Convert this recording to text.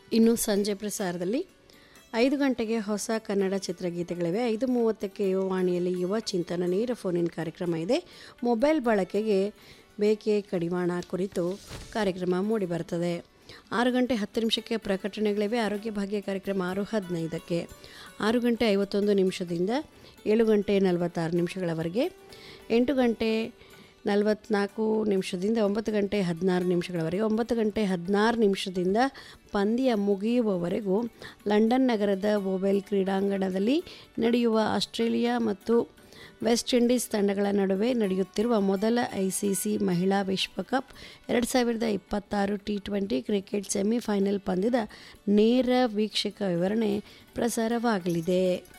ಇನ್ನು ಸಂಜೆ ಪ್ರಸಾರದಲ್ಲಿ ಐದು ಗಂಟೆಗೆ ಹೊಸ ಕನ್ನಡ ಚಿತ್ರಗೀತೆಗಳಿವೆ ಐದು ಮೂವತ್ತಕ್ಕೆ ಯುವವಾಣಿಯಲ್ಲಿ ಯುವ ಚಿಂತನ ನೇರ ಫೋನಿನ್ ಕಾರ್ಯಕ್ರಮ ಇದೆ ಮೊಬೈಲ್ ಬಳಕೆಗೆ ಬೇಕೆ ಕಡಿವಾಣ ಕುರಿತು ಕಾರ್ಯಕ್ರಮ ಮೂಡಿಬರ್ತದೆ ಆರು ಗಂಟೆ ಹತ್ತು ನಿಮಿಷಕ್ಕೆ ಪ್ರಕಟಣೆಗಳಿವೆ ಆರೋಗ್ಯ ಭಾಗ್ಯ ಕಾರ್ಯಕ್ರಮ ಆರು ಹದಿನೈದಕ್ಕೆ ಆರು ಗಂಟೆ ಐವತ್ತೊಂದು ನಿಮಿಷದಿಂದ ಏಳು ಗಂಟೆ ನಲವತ್ತಾರು ನಿಮಿಷಗಳವರೆಗೆ ಎಂಟು ಗಂಟೆ ನಲವತ್ನಾಲ್ಕು ನಿಮಿಷದಿಂದ ಒಂಬತ್ತು ಗಂಟೆ ಹದಿನಾರು ನಿಮಿಷಗಳವರೆಗೆ ಒಂಬತ್ತು ಗಂಟೆ ಹದಿನಾರು ನಿಮಿಷದಿಂದ ಪಂದ್ಯ ಮುಗಿಯುವವರೆಗೂ ಲಂಡನ್ ನಗರದ ಓವೆಲ್ ಕ್ರೀಡಾಂಗಣದಲ್ಲಿ ನಡೆಯುವ ಆಸ್ಟ್ರೇಲಿಯಾ ಮತ್ತು ವೆಸ್ಟ್ ಇಂಡೀಸ್ ತಂಡಗಳ ನಡುವೆ ನಡೆಯುತ್ತಿರುವ ಮೊದಲ ಐ ಸಿ ಸಿ ಮಹಿಳಾ ವಿಶ್ವಕಪ್ ಎರಡು ಸಾವಿರದ ಇಪ್ಪತ್ತಾರು ಟಿ ಟ್ವೆಂಟಿ ಕ್ರಿಕೆಟ್ ಸೆಮಿಫೈನಲ್ ಪಂದ್ಯದ ನೇರ ವೀಕ್ಷಕ ವಿವರಣೆ ಪ್ರಸಾರವಾಗಲಿದೆ